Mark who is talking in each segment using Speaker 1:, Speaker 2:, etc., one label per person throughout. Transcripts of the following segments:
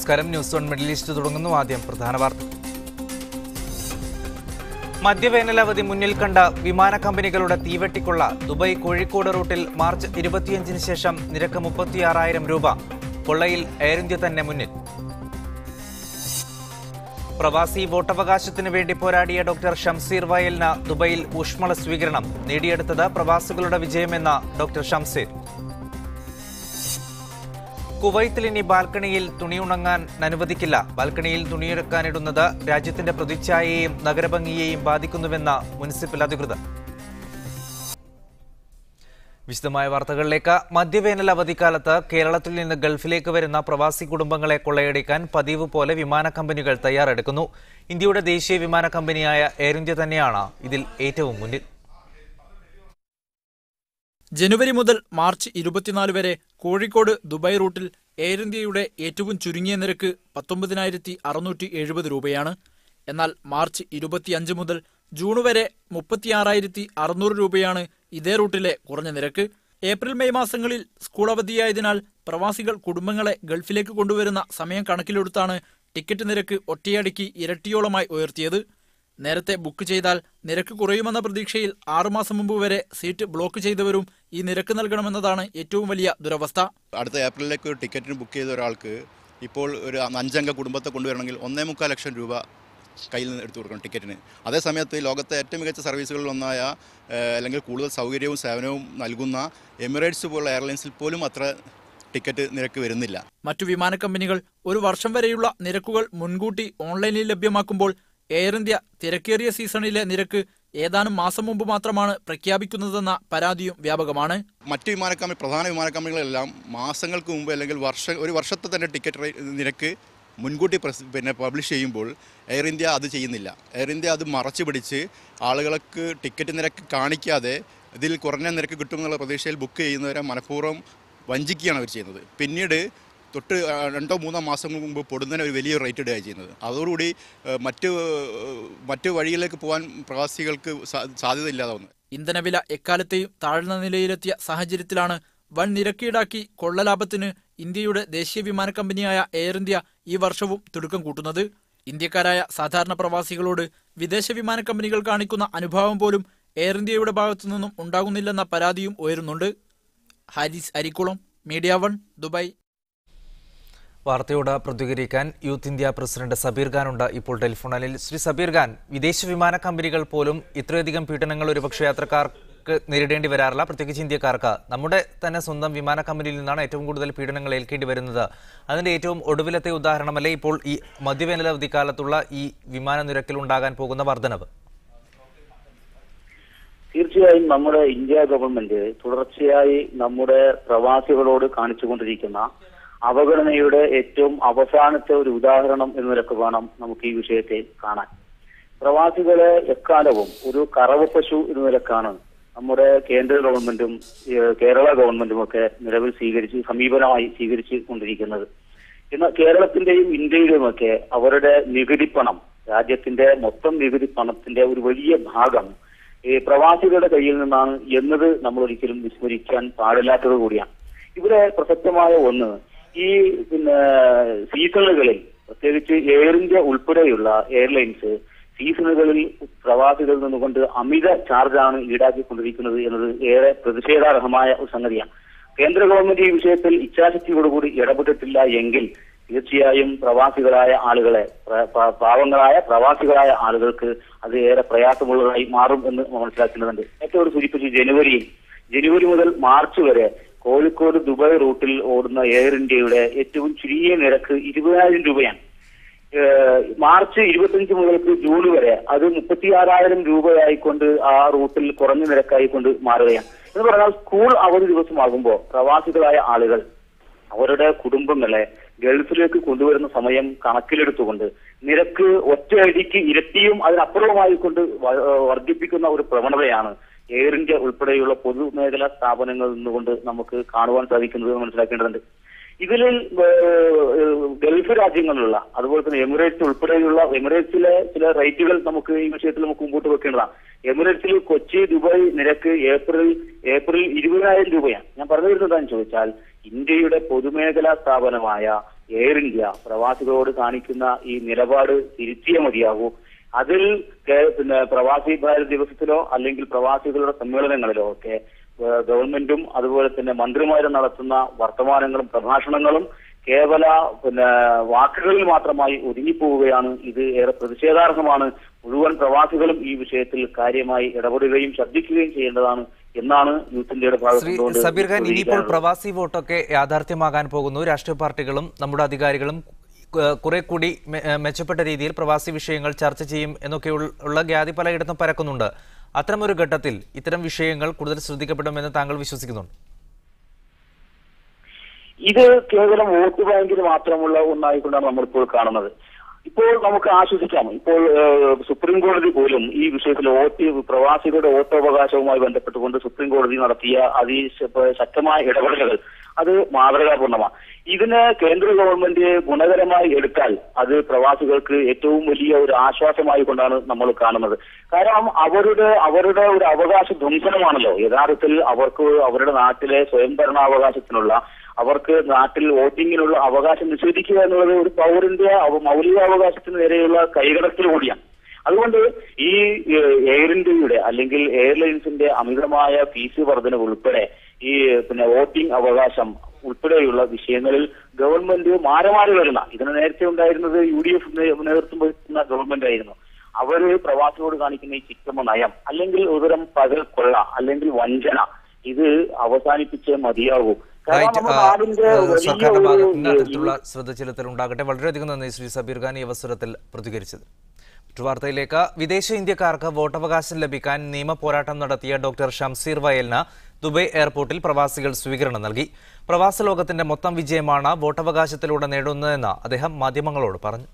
Speaker 1: നമസ്കാരം news one middle east തുടങ്ങുന്നു ആദ്യം പ്രധാന വാർത്ത മദ്യവേനൽ അവധി മുന്നിൽ കണ്ട വിമാന കമ്പനികളുടെ തീവെട്ടിക്കൊള്ള ദുബായ് കോഴിക്കോട് റൂട്ടിൽ മാർച്ച് ഇരുപത്തിയഞ്ചിന് ശേഷം നിരക്ക് മുപ്പത്തിയാറായിരം രൂപ കൊള്ളയിൽ എയർ ഇന്ത്യ തന്നെ മുന്നിൽ പ്രവാസി വോട്ടവകാശത്തിനു വേണ്ടി പോരാടിയ ഡോക്ടർ ഷംസീർ വയലിന് ദുബൈയിൽ ഊഷ്മള സ്വീകരണം നേടിയെടുത്തത് പ്രവാസികളുടെ വിജയമെന്ന ഡോക്ടർ ഷംസീർ കുവൈത്തിൽ ഇനി ബാൽക്കണിയിൽ തുണിയുണങ്ങാൻ അനുവദിക്കില്ല ബാൽക്കണിയിൽ തുണിയെടുക്കാനിടുന്നത് രാജ്യത്തിന്റെ പ്രതിച്ഛായയെയും നഗരഭംഗിയെയും ബാധിക്കുന്നുവെന്ന മുനിസിപ്പൽ അധികൃതർ വിശദമായ വാർത്തകളിലേക്ക് മദ്യവേനൽ അവധിക്കാലത്ത് കേരളത്തിൽ നിന്ന് ഗൾഫിലേക്ക് വരുന്ന പ്രവാസി കുടുംബങ്ങളെ കൊള്ളയടിക്കാൻ പതിവ് പോലെ വിമാന കമ്പനികൾ തയ്യാറെടുക്കുന്നു ഇന്ത്യയുടെ ദേശീയ വിമാന കമ്പനിയായ എയർ ഇന്ത്യ തന്നെയാണ് ഇതിൽ ഏറ്റവും മുന്നിൽ
Speaker 2: ജനുവരി മുതൽ മാർച്ച് ഇരുപത്തിനാല് വരെ കോഴിക്കോട് ദുബായ് റൂട്ടിൽ എയർ ഇന്ത്യയുടെ ഏറ്റവും ചുരുങ്ങിയ നിരക്ക് പത്തൊമ്പതിനായിരത്തി അറുന്നൂറ്റി എഴുപത് രൂപയാണ് എന്നാൽ മാർച്ച് ഇരുപത്തിയഞ്ച് മുതൽ ജൂൺ വരെ മുപ്പത്തിയാറായിരത്തി അറുന്നൂറ് രൂപയാണ് ഇതേ റൂട്ടിലെ കുറഞ്ഞ നിരക്ക് ഏപ്രിൽ മെയ് മാസങ്ങളിൽ സ്കൂൾ അവധിയായതിനാൽ പ്രവാസികൾ കുടുംബങ്ങളെ ഗൾഫിലേക്ക് കൊണ്ടുവരുന്ന സമയം കണക്കിലെടുത്താണ് ടിക്കറ്റ് നിരക്ക് ഒറ്റയടിക്ക് ഇരട്ടിയോളമായി ഉയർത്തിയത് നേരത്തെ ബുക്ക് ചെയ്താൽ നിരക്ക് കുറയുമെന്ന പ്രതീക്ഷയിൽ ആറുമാസം മുമ്പ് വരെ സീറ്റ് ബ്ലോക്ക് ചെയ്തവരും ഈ നിരക്ക് നൽകണമെന്നതാണ് ഏറ്റവും വലിയ ദുരവസ്ഥ
Speaker 3: അടുത്ത ഏപ്രിലിലേക്ക് ഒരു ടിക്കറ്റിന് ബുക്ക് ചെയ്ത ഒരാൾക്ക് ഇപ്പോൾ ഒരു അഞ്ചംഗ കുടുംബത്തെ കൊണ്ടുവരണമെങ്കിൽ ഒന്നേ മുക്കാൽ ലക്ഷം രൂപ കയ്യിൽ നിന്ന് എടുത്തു കൊടുക്കണം ടിക്കറ്റിന് അതേ സമയത്ത് ലോകത്തെ ഏറ്റവും മികച്ച സർവീസുകളിൽ ഒന്നായ ഏഹ്, അല്ലെങ്കിൽ കൂടുതൽ സൗകര്യവും സേവനവും നൽകുന്ന എമിറേറ്റ്സ് പോലുള്ള എയർലൈൻസിൽ പോലും അത്ര ടിക്കറ്റ് നിരക്ക് വരുന്നില്ല
Speaker 2: മറ്റു വിമാന കമ്പനികൾ ഒരു വർഷം വരെയുള്ള നിരക്കുകൾ മുൻകൂട്ടി ഓൺലൈനിൽ ലഭ്യമാക്കുമ്പോൾ എയർ ഇന്ത്യ തിരക്കേറിയ സീസണിലെ നിരക്ക് ഏതാനും മാസം മുമ്പ് മാത്രമാണ് പ്രഖ്യാപിക്കുന്നതെന്ന പരാതിയും വ്യാപകമാണ്
Speaker 3: മറ്റ് വിമാന കമ്പനി പ്രധാന വിമാന കമ്പനികളെല്ലാം മാസങ്ങൾക്ക് മുമ്പ് അല്ലെങ്കിൽ വർഷ ഒരു വർഷത്തെ തന്നെ ടിക്കറ്റ് റേ- നിരക്ക് മുൻകൂട്ടി പ്രസ് പിന്നെ പബ്ലിഷ് ചെയ്യുമ്പോൾ എയർ ഇന്ത്യ അത് ചെയ്യുന്നില്ല എയർ ഇന്ത്യ അത് മറച്ചു പിടിച്ച് ആളുകൾക്ക് ടിക്കറ്റ് നിരക്ക് കാണിക്കാതെ ഇതിൽ കുറഞ്ഞ നിരക്ക് കിട്ടുമെന്നുള്ള പ്രതീക്ഷയിൽ ബുക്ക് ചെയ്യുന്നവരെ മനഃപൂർവ്വം വഞ്ചിക്കുകയാണ് അവർ ചെയ്യുന്നത് പിന്നീട് തൊട്ട് ആ, രണ്ടോ മൂന്നോ മാസം മുമ്പ് പൊടുന്നതിന് ഒരു വലിയ റേറ്റ് ഇടുകയാണ് ചെയ്യുന്നത് അതോടുകൂടി ഏഹ്, മറ്റ് ഏഹ്, മറ്റ് വഴികളിലേക്ക് പോകാൻ പ്രവാസികൾക്ക് സാ- സാധ്യത ഇല്ലാതെ വന്നു
Speaker 2: ഇന്ധനവില എക്കാലത്തെയും താഴ്ന്ന നിലയിലെത്തിയ സാഹചര്യത്തിലാണ് വൻ നിരക്ക് ഈടാക്കി കൊള്ളലാഭത്തിന് ഇന്ത്യയുടെ ദേശീയ വിമാന കമ്പനിയായ എയർ ഇന്ത്യ ഈ വർഷവും തിടുക്കം കൂട്ടുന്നത് ഇന്ത്യക്കാരായ സാധാരണ പ്രവാസികളോട് വിദേശ വിമാന കമ്പനികൾ കാണിക്കുന്ന അനുഭാവം പോലും എയർ ഇന്ത്യയുടെ ഭാഗത്തു നിന്നും ഉണ്ടാകുന്നില്ലെന്ന പരാതിയും ഉയരുന്നുണ്ട് Haris Arikkulam media one Dubai
Speaker 1: വാർത്തയോട് പ്രതികരിക്കാൻ youth India president Sabeer Khan ഉണ്ട് ഇപ്പോൾ ടെലിഫോണിൽ ശ്രീ സബീർ ഖാൻ വിദേശ വിമാന കമ്പനികൾ പോലും ഇത്രയധികം പീഡനങ്ങൾ ഒരുപക്ഷെ യാത്രക്കാർക്ക് നേരിടേണ്ടി വരാറില്ല പ്രത്യേകിച്ച് ഇന്ത്യക്കാർക്ക് നമ്മുടെ തന്നെ സ്വന്തം വിമാന കമ്പനിയിൽ നിന്നാണ് ഏറ്റവും കൂടുതൽ പീഡനങ്ങൾ ഏൽക്കേണ്ടി വരുന്നത് അതിന്റെ ഏറ്റവും ഒടുവിലത്തെ ഉദാഹരണമല്ലേ ഇപ്പോൾ ഈ മദ്യവേനൽ അവധിക്കാലത്തുള്ള ഈ വിമാന നിരക്കിൽ ഉണ്ടാകാൻ പോകുന്ന വർധനവ്
Speaker 4: തീർച്ചയായും നമ്മുടെ ഇന്ത്യ ഗവൺമെന്റ് തുടർച്ചയായി നമ്മുടെ പ്രവാസികളോട് കാണിച്ചുകൊണ്ടിരിക്കുന്ന അവഗണനയുടെ ഏറ്റവും അവസാനത്തെ ഒരു ഉദാഹരണം എന്ന നിലക്ക് വേണം നമുക്ക് ഈ വിഷയത്തെ കാണാൻ പ്രവാസികളെ എക്കാലവും ഒരു കറവ പശു എന്ന നിലക്കാണ് നമ്മുടെ കേന്ദ്ര ഗവൺമെന്റും ഏഹ്, കേരള ഗവൺമെന്റും ഒക്കെ നിലവിൽ സ്വീകരിച്ച് സമീപനമായി സ്വീകരിച്ചു കൊണ്ടിരിക്കുന്നത് എന്നാൽ കേരളത്തിന്റെയും ഇന്ത്യയിലും ഒക്കെ അവരുടെ നികുതി പണം രാജ്യത്തിന്റെ മൊത്തം നികുതി പണത്തിന്റെ ഒരു വലിയ ഭാഗം ഈ പ്രവാസികളുടെ കയ്യിൽ നിന്നാണ് എന്നത് നമ്മൾ ഒരിക്കലും വിസ്മരിക്കാൻ പാടില്ലാത്തത് കൂടിയാണ് ഇവിടെ പ്രസക്തമായ ഒന്ന് ഈ പിന്നെ സീസണുകളിൽ പ്രത്യേകിച്ച് എയർ ഇന്ത്യ ഉൾപ്പെടെയുള്ള എയർലൈൻസ് സീസണുകളിൽ പ്രവാസികളിൽ നിന്നുകൊണ്ട് അമിത ചാർജാണ് ഈടാക്കിക്കൊണ്ടിരിക്കുന്നത് എന്നത് ഏറെ പ്രതിഷേധാർഹമായ ഒരു സംഗതിയാണ് കേന്ദ്ര ഗവൺമെന്റ് ഈ വിഷയത്തിൽ ഇച്ഛാശക്തിയോടുകൂടി ഇടപെട്ടിട്ടില്ല എങ്കിൽ തീർച്ചയായും പ്രവാസികളായ ആളുകളെ പ്ര- പ- പാവങ്ങളായ പ്രവാസികളായ ആളുകൾക്ക് അത് ഏറെ പ്രയാസമുള്ളതായി മാറും എന്ന് മനസ്സിലാക്കേണ്ടതുണ്ട് ഏറ്റവും ഒരു സൂചിപ്പിച്ചു ജനുവരിയിൽ ജനുവരി മുതൽ മാർച്ച് വരെ കോഴിക്കോട് ദുബായ് റൂട്ടിൽ ഓടുന്ന എയർ ഇന്ത്യയുടെ ഏറ്റവും ചുരുങ്ങിയ നിരക്ക് ഇരുപതിനായിരം രൂപയാണ് ഏഹ് മാർച്ച് ഇരുപത്തിയഞ്ച് മുതൽക്ക് ജൂൺ വരെ അത് മുപ്പത്തിയാറായിരം രൂപയായിക്കൊണ്ട് ആ റൂട്ടിൽ കുറഞ്ഞ നിരക്കായിക്കൊണ്ട് മാറുകയാണ് എന്ന് പറഞ്ഞാൽ സ്കൂൾ അവധി ദിവസമാകുമ്പോൾ പ്രവാസികളായ ആളുകൾ അവരുടെ കുടുംബങ്ങളെ ഗൾഫിലേക്ക് കൊണ്ടുവരുന്ന സമയം കണക്കിലെടുത്തുകൊണ്ട് നിരക്ക് ഒറ്റയടിക്ക് ഇരട്ടിയും അതിനപ്പുറവുമായി കൊണ്ട് വ- ഏഹ് വർദ്ധിപ്പിക്കുന്ന ഒരു പ്രവണതയാണ് എയർ ഇന്ത്യ ഉൾപ്പെടെയുള്ള പൊതുമേഖലാ സ്ഥാപനങ്ങളിൽ നിന്നുകൊണ്ട് നമുക്ക് കാണുവാൻ സാധിക്കുന്നത് എന്ന് മനസ്സിലാക്കേണ്ടതുണ്ട് ഇതിൽ ഏഹ്, ഗൾഫ് രാജ്യങ്ങളിലുള്ള അതുപോലെ തന്നെ എമിറേറ്റ്സ് ഉൾപ്പെടെയുള്ള എമിറേറ്റ്സിലെ ചില റേറ്റുകൾ നമുക്ക് ഈ വിഷയത്തിൽ നമുക്ക് മുമ്പോട്ട് വെക്കേണ്ടതാണ് എമിറേറ്റ്സിൽ കൊച്ചി ദുബായ് നിരക്ക് ഏപ്രിൽ ഏപ്രിൽ ഇരുപതിനായിരം രൂപയാണ് ഞാൻ പറഞ്ഞു വരുന്നത് എന്താണെന്ന് ചോദിച്ചാൽ ഇന്ത്യയുടെ പൊതുമേഖലാ സ്ഥാപനമായ എയർ ഇന്ത്യ പ്രവാസികളോട് കാണിക്കുന്ന ഈ നിലപാട് തിരുത്തിയേ മതിയാകൂ അതിൽ കേ- പിന്നെ പ്രവാസി ഭാരത് ദിവസത്തിലോ അല്ലെങ്കിൽ പ്രവാസികളുടെ സമ്മേളനങ്ങളിലോ ഒക്കെ ഏഹ് ഗവൺമെന്റും അതുപോലെ തന്നെ മന്ത്രിമാരും നടത്തുന്ന വർത്തമാനങ്ങളും പ്രഭാഷണങ്ങളും കേവല പിന്നെ വാക്കുകളിൽ മാത്രമായി ഒതുങ്ങിപ്പോവുകയാണ് ഇത് ഏറെ പ്രതിഷേധാർഹമാണ് മുഴുവൻ പ്രവാസികളും ഈ വിഷയത്തിൽ കാര്യമായി ഇടപെടുകയും ശ്രദ്ധിക്കുകയും ചെയ്യേണ്ടതാണ് എന്നാണ് യൂത്ത് ഇന്ത്യയുടെ ഭാഗത്ത്
Speaker 1: ശ്രീ
Speaker 4: നിന്നുകൊണ്ട്
Speaker 1: സബീർ ഖാൻ ഇനിയിപ്പോൾ
Speaker 4: പ്രതികരിക്കാനുള്ളത്.
Speaker 1: പ്രവാസി വോട്ടൊക്കെ യാഥാർത്ഥ്യമാകാൻ പോകുന്നു രാഷ്ട്രീയ പാർട്ടികളും നമ്മുടെ അധികാരികളും ഏഹ്, കുറെ കൂടി മെ- ഏഹ്, മെച്ചപ്പെട്ട രീതിയിൽ പ്രവാസി വിഷയങ്ങൾ ചർച്ച ചെയ്യും എന്നൊക്കെ ഉൾ- ഉള്ള ഗ്യാതി പലയിടത്തും പരക്കുന്നുണ്ട് അത്തരമൊരു ഘട്ടത്തിൽ ഇത്തരം വിഷയങ്ങൾ കൂടുതൽ ശ്രദ്ധിക്കപ്പെടുമെന്ന് താങ്കൾ വിശ്വസിക്കുന്നുണ്ട്
Speaker 4: ഇത് കേവലം വോട്ട് ബാങ്കിന് മാത്രമുള്ള ഒന്നായിക്കൊണ്ടാണ് നമ്മളിപ്പോൾ കാണുന്നത് ഇപ്പോൾ നമുക്ക് ആശ്വസിക്കാം ഇപ്പോൾ ഏഹ്, സുപ്രീം കോടതി പോലും ഈ വിഷയത്തിൽ വോട്ട് പ്രവാസികളുടെ വോട്ടവകാശവുമായി ബന്ധപ്പെട്ടുകൊണ്ട് സുപ്രീം കോടതി നടത്തിയ അതിശക്തമായ ഇടപെടലുകൾ അത് മാതൃകാപൂർണമാണ് ഇതിന് കേന്ദ്ര ഗവൺമെന്റ് ഗുണകരമായി എടുത്താൽ അത് പ്രവാസികൾക്ക് ഏറ്റവും വലിയ ഒരു ആശ്വാസമായി കൊണ്ടാണ് നമ്മൾ കാണുന്നത് കാരണം അവരുടെ അവരുടെ ഒരു അവകാശ ധ്വംസനമാണല്ലോ യഥാർത്ഥത്തിൽ അവർക്ക് അവരുടെ നാട്ടിലെ സ്വയംഭരണാവകാശത്തിനുള്ള അവർക്ക് നാട്ടിൽ വോട്ടിങ്ങിനുള്ള അവകാശം നിഷേധിക്കുക എന്നുള്ളത് ഒരു പൗരന്റെ അവ- മൗലികാവകാശത്തിന് നേരെയുള്ള കൈകടത്തൽ കൂടിയാണ് അതുകൊണ്ട് ഈ ഏഹ്, എയർ ഇന്ത്യയുടെ അല്ലെങ്കിൽ എയർലൈൻസിന്റെ അമിതമായ ഫീസ് വർധന ഉൾപ്പെടെ ഈ പിന്നെ വോട്ടിംഗ് അവകാശം ഉൾപ്പെടെയുള്ള വിഷയങ്ങളിൽ ഗവൺമെന്റ് മാറി മാറി വരുന്ന ഇതിന് നേരത്തെ ഉണ്ടായിരുന്നത് യു ഡി എഫ് നേതൃത്വം വഹിക്കുന്ന ഗവൺമെന്റ് ആയിരുന്നു അവര് പ്രവാസികളോട് കാണിക്കുന്ന ഈ ചിക്കമ്മ നയം അല്ലെങ്കിൽ ഒരുതരം പകൽ കൊള്ള അല്ലെങ്കിൽ വഞ്ചന ഇത് അവസാനിപ്പിച്ചേ മതിയാകൂ കാരണം
Speaker 1: റൈറ്റ്
Speaker 4: നമ്മുടെ നാടിന്റെ വലിയ
Speaker 1: സർക്കാരിന്റെ ഭാഗത്ത് നിന്ന്
Speaker 4: ഒരു
Speaker 1: അത്തരത്തിലുള്ള ശ്രദ്ധ ചെലുത്തൽ ഉണ്ടാകട്ടെ വളരെയധികം നന്ദി ശ്രീ സബീർ ഖാൻ ഈ അവസരത്തിൽ പ്രതികരിച്ചത് മറ്റു വാർത്തയിലേക്ക് വിദേശ ഇന്ത്യക്കാർക്ക് വോട്ടവകാശം ലഭിക്കാൻ നിയമ പോരാട്ടം നടത്തിയ ഡോക്ടർ ഷംസീർ വയലിന് ദുബൈ എയർപോർട്ടിൽ പ്രവാസികൾ സ്വീകരണം നൽകി പ്രവാസ ലോകത്തിന്റെ മൊത്തം വിജയമാണ് വോട്ടവകാശത്തിലൂടെ നേടുന്നതെന്ന് അദ്ദേഹം മാധ്യമങ്ങളോട് പറഞ്ഞു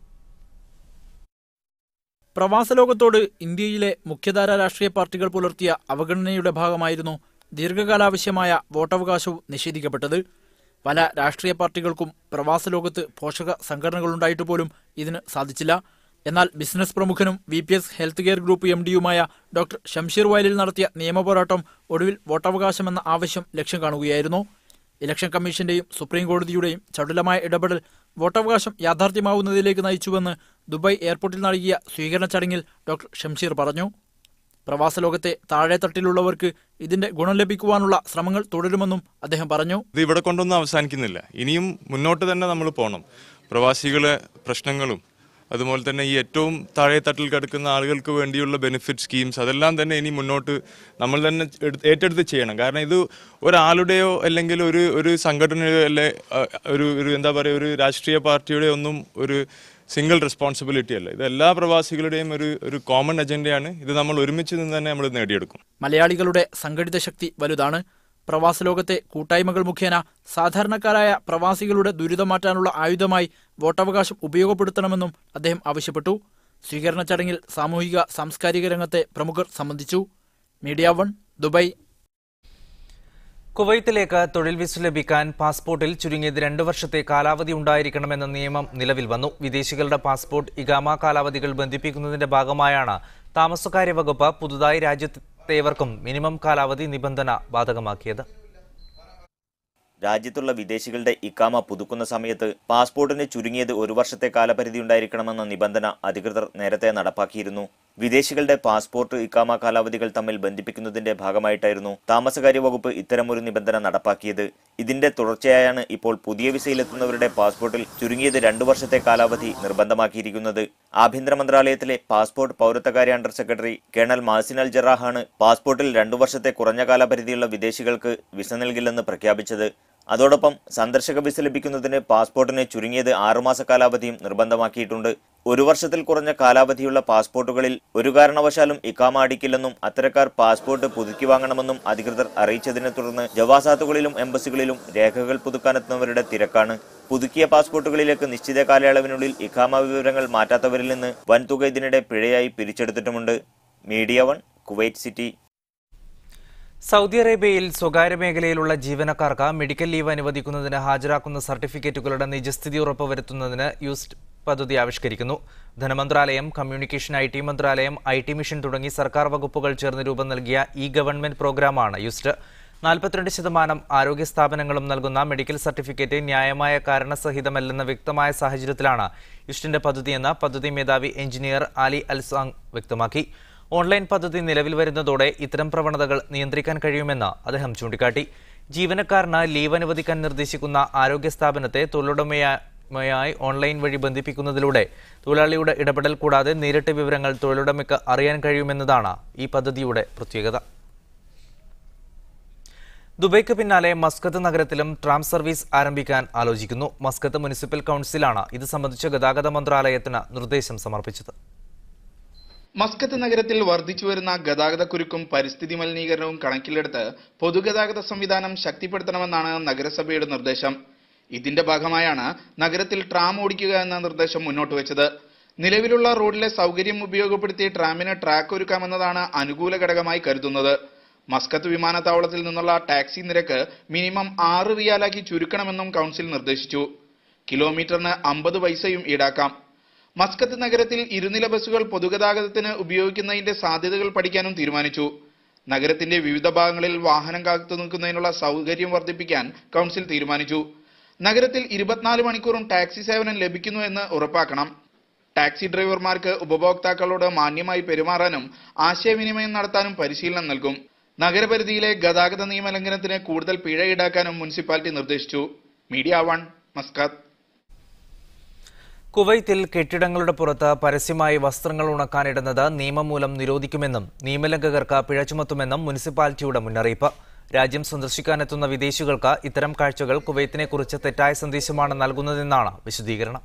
Speaker 2: പ്രവാസ ലോകത്തോട് ഇന്ത്യയിലെ മുഖ്യധാര രാഷ്ട്രീയ പാർട്ടികൾ പുലർത്തിയ അവഗണനയുടെ ഭാഗമായിരുന്നു ദീർഘകാലാവശ്യമായ വോട്ടവകാശവും നിഷേധിക്കപ്പെട്ടത് പല രാഷ്ട്രീയ പാർട്ടികൾക്കും പ്രവാസ ലോകത്ത് പോഷക സംഘടനകളുണ്ടായിട്ട് പോലും ഇതിന് സാധിച്ചില്ല എന്നാൽ ബിസിനസ് പ്രമുഖനും V P S health care group M ഡിയുമായ ഡോക്ടർ ഷംഷീർ വയലിൽ നടത്തിയ നിയമപോരാട്ടം ഒടുവിൽ വോട്ടവകാശമെന്ന ആവശ്യം ലക്ഷ്യം കാണുകയായിരുന്നു ഇലക്ഷൻ കമ്മീഷന്റെയും സുപ്രീം കോടതിയുടെയും ചടുലമായ ഇടപെടൽ വോട്ടവകാശം യാഥാർത്ഥ്യമാവുന്നതിലേക്ക് നയിച്ചുവെന്ന് ദുബായ് എയർപോർട്ടിൽ നൽകിയ സ്വീകരണ ചടങ്ങിൽ ഡോക്ടർ ഷംഷീർ പറഞ്ഞു പ്രവാസ ലോകത്തെ താഴെത്തട്ടിലുള്ളവർക്ക് ഇതിന്റെ ഗുണം ലഭിക്കുവാനുള്ള ശ്രമങ്ങൾ തുടരുമെന്നും അദ്ദേഹം പറഞ്ഞു
Speaker 5: ഇത് ഇവിടെ കൊണ്ടൊന്നും അവസാനിക്കുന്നില്ല ഇനിയും മുന്നോട്ട് തന്നെ നമ്മൾ പോകണം പ്രവാസികളെ പ്രശ്നങ്ങളും അതുപോലെ തന്നെ ഈ ഏറ്റവും താഴെ തട്ടിൽ കിടക്കുന്ന ആളുകൾക്ക് വേണ്ടിയുള്ള ബെനിഫിറ്റ് സ്കീംസ് അതെല്ലാം തന്നെ ഇനി മുന്നോട്ട് നമ്മൾ തന്നെ എടുത്ത് ഏറ്റെടുത്ത് ചെയ്യണം കാരണം ഇത് ഒരാളുടെയോ അല്ലെങ്കിൽ ഒരു ഒരു സംഘടനയോ അല്ലെ അഹ്, ഒരു ഒരു എന്താ പറയുക ഒരു രാഷ്ട്രീയ പാർട്ടിയുടെ ഒന്നും ഒരു സിംഗിൾ റെസ്പോൺസിബിലിറ്റി അല്ല ഇത് എല്ലാ പ്രവാസികളുടെയും ഒരു ഒരു കോമൺ അജണ്ടയാണ് ഇത് നമ്മൾ ഒരുമിച്ച് നിന്ന് തന്നെ നമ്മൾ നേടിയെടുക്കും
Speaker 2: മലയാളികളുടെ സംഘടിത ശക്തി വലുതാണ് പ്രവാസ ലോകത്തെ കൂട്ടായ്മകൾ മുഖേന സാധാരണക്കാരായ പ്രവാസികളുടെ ദുരിതം മാറ്റാനുള്ള ആയുധമായി വോട്ടവകാശം ഉപയോഗപ്പെടുത്തണമെന്നും അദ്ദേഹം ആവശ്യപ്പെട്ടു സ്വീകരണ ചടങ്ങിൽ സാമൂഹിക സാംസ്കാരിക രംഗത്തെ പ്രമുഖർ സംബന്ധിച്ചു മീഡിയ വൺ ദുബായ്
Speaker 1: കുവൈത്തിലേക്ക് തൊഴിൽ വിസ ലഭിക്കാൻ പാസ്പോർട്ടിൽ ചുരുങ്ങിയത് രണ്ട് വർഷത്തെ കാലാവധി ഉണ്ടായിരിക്കണമെന്ന നിയമം നിലവിൽ വന്നു വിദേശികളുടെ പാസ്പോർട്ട് ഇഗാമ കാലാവധികൾ ബന്ധിപ്പിക്കുന്നതിന്റെ ഭാഗമായാണ് താമസകാര്യ വകുപ്പ് പുതുതായി രാജ്യത്തേവർക്കും മിനിമം കാലാവധി നിബന്ധന ബാധകമാക്കിയത്
Speaker 6: രാജ്യത്തുള്ള വിദേശികളുടെ ഇക്കാമ പുതുക്കുന്ന സമയത്ത് പാസ്പോർട്ടിന് ചുരുങ്ങിയത് ഒരു വർഷത്തെ കാലപരിധി ഉണ്ടായിരിക്കണമെന്ന നിബന്ധന അധികൃതർ നേരത്തെ നടപ്പാക്കിയിരുന്നു വിദേശികളുടെ പാസ്പോർട്ട് ഇക്കാമ കാലാവധികൾ തമ്മിൽ ബന്ധിപ്പിക്കുന്നതിന്റെ ഭാഗമായിട്ടായിരുന്നു താമസകാര്യ വകുപ്പ് ഇത്തരമൊരു നിബന്ധന നടപ്പാക്കിയത് ഇതിന്റെ തുടർച്ചയായാണ് ഇപ്പോൾ പുതിയ വിസയിലെത്തുന്നവരുടെ പാസ്പോർട്ടിൽ ചുരുങ്ങിയത് രണ്ടു വർഷത്തെ കാലാവധി നിർബന്ധമാക്കിയിരിക്കുന്നത് ആഭ്യന്തര മന്ത്രാലയത്തിലെ പാസ്പോർട്ട് പൗരത്വകാര്യ under secretary colonel Mazin al ജറാഹാണ് പാസ്പോർട്ടിൽ രണ്ടു വർഷത്തെ കുറഞ്ഞ കാലപരിധിയുള്ള വിദേശികൾക്ക് വിസ നൽകില്ലെന്ന് പ്രഖ്യാപിച്ചത് അതോടൊപ്പം സന്ദർശക വിസ ലഭിക്കുന്നതിന് പാസ്പോർട്ടിന് ചുരുങ്ങിയത് ആറുമാസ കാലാവധിയും നിർബന്ധമാക്കിയിട്ടുണ്ട് ഒരു വർഷത്തിൽ കുറഞ്ഞ കാലാവധിയുള്ള പാസ്പോർട്ടുകളിൽ ഒരു കാരണവശാലും ഇക്കാമ അടിക്കില്ലെന്നും അത്തരക്കാർ പാസ്പോർട്ട് പുതുക്കി വാങ്ങണമെന്നും അധികൃതർ അറിയിച്ചതിനെ തുടർന്ന് ജവാസാത്തുകളിലും എംബസികളിലും രേഖകൾ പുതുക്കാനെത്തുന്നവരുടെ തിരക്കാണ് പുതുക്കിയ പാസ്പോർട്ടുകളിലേക്ക് നിശ്ചിത കാലയളവിനുള്ളിൽ ഇഖാമ വിവരങ്ങൾ മാറ്റാത്തവരിൽ നിന്ന് വൻതുക ഇതിനിടെ പിഴയായി പിരിച്ചെടുത്തിട്ടുമുണ്ട് media one Kuwait city
Speaker 1: Saudi അറേബ്യയിൽ സ്വകാര്യ മേഖലയിലുള്ള ജീവനക്കാർക്ക് മെഡിക്കൽ ലീവ് അനുവദിക്കുന്നതിന് ഹാജരാക്കുന്ന സർട്ടിഫിക്കറ്റുകളുടെ നിജസ്ഥിതി ഉറപ്പുവരുത്തുന്നതിന് യൂസ്ഡ് പദ്ധതി ആവിഷ്കരിക്കുന്നു ധനമന്ത്രാലയം കമ്മ്യൂണിക്കേഷൻ ഐ ടി മന്ത്രാലയം ഐ ടി മിഷൻ തുടങ്ങി സർക്കാർ വകുപ്പുകൾ ചേർന്ന് രൂപം നൽകിയ ഇ ഗവൺമെന്റ് പ്രോഗ്രാമാണ് യൂസ്ഡ് നാൽപ്പത്തിരണ്ട് ശതമാനം ആരോഗ്യ സ്ഥാപനങ്ങളും നൽകുന്ന മെഡിക്കൽ സർട്ടിഫിക്കറ്റ് ന്യായമായ കാരണസഹിതമല്ലെന്ന വ്യക്തമായ സാഹചര്യത്തിലാണ് ഇഷ്ടിന്റെ പദ്ധതിയെന്ന് പദ്ധതി മേധാവി എഞ്ചിനീയർ ആലി അൽസാങ് വ്യക്തമാക്കി ഓൺലൈൻ പദ്ധതി നിലവിൽ വരുന്നതോടെ ഇത്തരം പ്രവണതകൾ നിയന്ത്രിക്കാൻ കഴിയുമെന്ന് അദ്ദേഹം ചൂണ്ടിക്കാട്ടി ജീവനക്കാരന് ലീവ് അനുവദിക്കാൻ നിർദ്ദേശിക്കുന്ന ആരോഗ്യ സ്ഥാപനത്തെ തൊഴിലുടമയായി ഓൺലൈൻ വഴി ബന്ധിപ്പിക്കുന്നതിലൂടെ തൊഴിലാളിയുടെ ഇടപെടൽ കൂടാതെ നേരിട്ട് വിവരങ്ങൾ തൊഴിലുടമയ്ക്ക് അറിയാൻ കഴിയുമെന്നതാണ് ഈ പദ്ധതിയുടെ പ്രത്യേകത ദുബൈക്ക് പിന്നാലെ മസ്കത്ത് നഗരത്തിലും ട്രാം സർവീസ് ആരംഭിക്കാൻ ആലോചിക്കുന്നു മസ്കത്ത് മുനിസിപ്പൽ കൗൺസിലാണ് ഇത് സംബന്ധിച്ച് ഗതാഗത മന്ത്രാലയത്തിന് നിർദ്ദേശം സമർപ്പിച്ചത്
Speaker 7: മസ്കത്ത് നഗരത്തിൽ വർദ്ധിച്ചുവരുന്ന ഗതാഗതക്കുരുക്കും പരിസ്ഥിതി മലിനീകരണവും കണക്കിലെടുത്ത് പൊതുഗതാഗത സംവിധാനം ശക്തിപ്പെടുത്തണമെന്നാണ് നഗരസഭയുടെ നിർദ്ദേശം ഇതിന്റെ ഭാഗമായാണ് നഗരത്തിൽ ട്രാം ഓടിക്കുക എന്ന നിർദ്ദേശം മുന്നോട്ട് വെച്ചത് നിലവിലുള്ള റോഡിലെ സൗകര്യം ഉപയോഗപ്പെടുത്തി ട്രാമിന് ട്രാക്ക് ഒരുക്കാമെന്നതാണ് അനുകൂല ഘടകമായി കരുതുന്നത് മസ്കത്ത് വിമാനത്താവളത്തിൽ നിന്നുള്ള ടാക്സി നിരക്ക് മിനിമം ആറ് റിയാലാക്കി ചുരുക്കണമെന്നും കൗൺസിൽ നിർദ്ദേശിച്ചു കിലോമീറ്ററിന് അമ്പത് പൈസയും ഈടാക്കാം മസ്കത്ത് നഗരത്തിൽ ഇരുനില ബസ്സുകൾ പൊതുഗതാഗതത്തിന് ഉപയോഗിക്കുന്നതിന്റെ സാധ്യതകൾ പഠിക്കാനും തീരുമാനിച്ചു നഗരത്തിന്റെ വിവിധ ഭാഗങ്ങളിൽ വാഹനം കാത്തു നിൽക്കുന്നതിനുള്ള സൗകര്യം വർദ്ധിപ്പിക്കാൻ കൗൺസിൽ തീരുമാനിച്ചു നഗരത്തിൽ ഇരുപത്തിനാല് മണിക്കൂറും ടാക്സി സേവനം ലഭിക്കുന്നു എന്ന് ഉറപ്പാക്കണം ടാക്സി ഡ്രൈവർമാർക്ക് ഉപഭോക്താക്കളോട് മാന്യമായി പെരുമാറാനും ആശയവിനിമയം നടത്താനും പരിശീലനം നൽകും നഗരപരിധിയിലെ ഗതാഗത നിയമലംഘനത്തിന് കൂടുതൽ പിഴ ഈടാക്കാനും മുനിസിപ്പാലിറ്റി നിർദ്ദേശിച്ചു മീഡിയ വൺ മസ്കത്ത്
Speaker 1: കുവൈത്തിൽ കെട്ടിടങ്ങളുടെ പുറത്ത് പരസ്യമായി വസ്ത്രങ്ങൾ ഉണക്കാനിടുന്നത് നിയമം മൂലം നിരോധിക്കുമെന്നും നിയമലംഘകർക്ക് പിഴ ചുമത്തുമെന്നും മുനിസിപ്പാലിറ്റിയുടെ മുന്നറിയിപ്പ് രാജ്യം സന്ദർശിക്കാനെത്തുന്ന വിദേശികൾക്ക് ഇത്തരം കാഴ്ചകൾ കുവൈത്തിനെക്കുറിച്ച് തെറ്റായ സന്ദേശമാണ് നൽകുന്നതെന്നാണ് വിശദീകരണം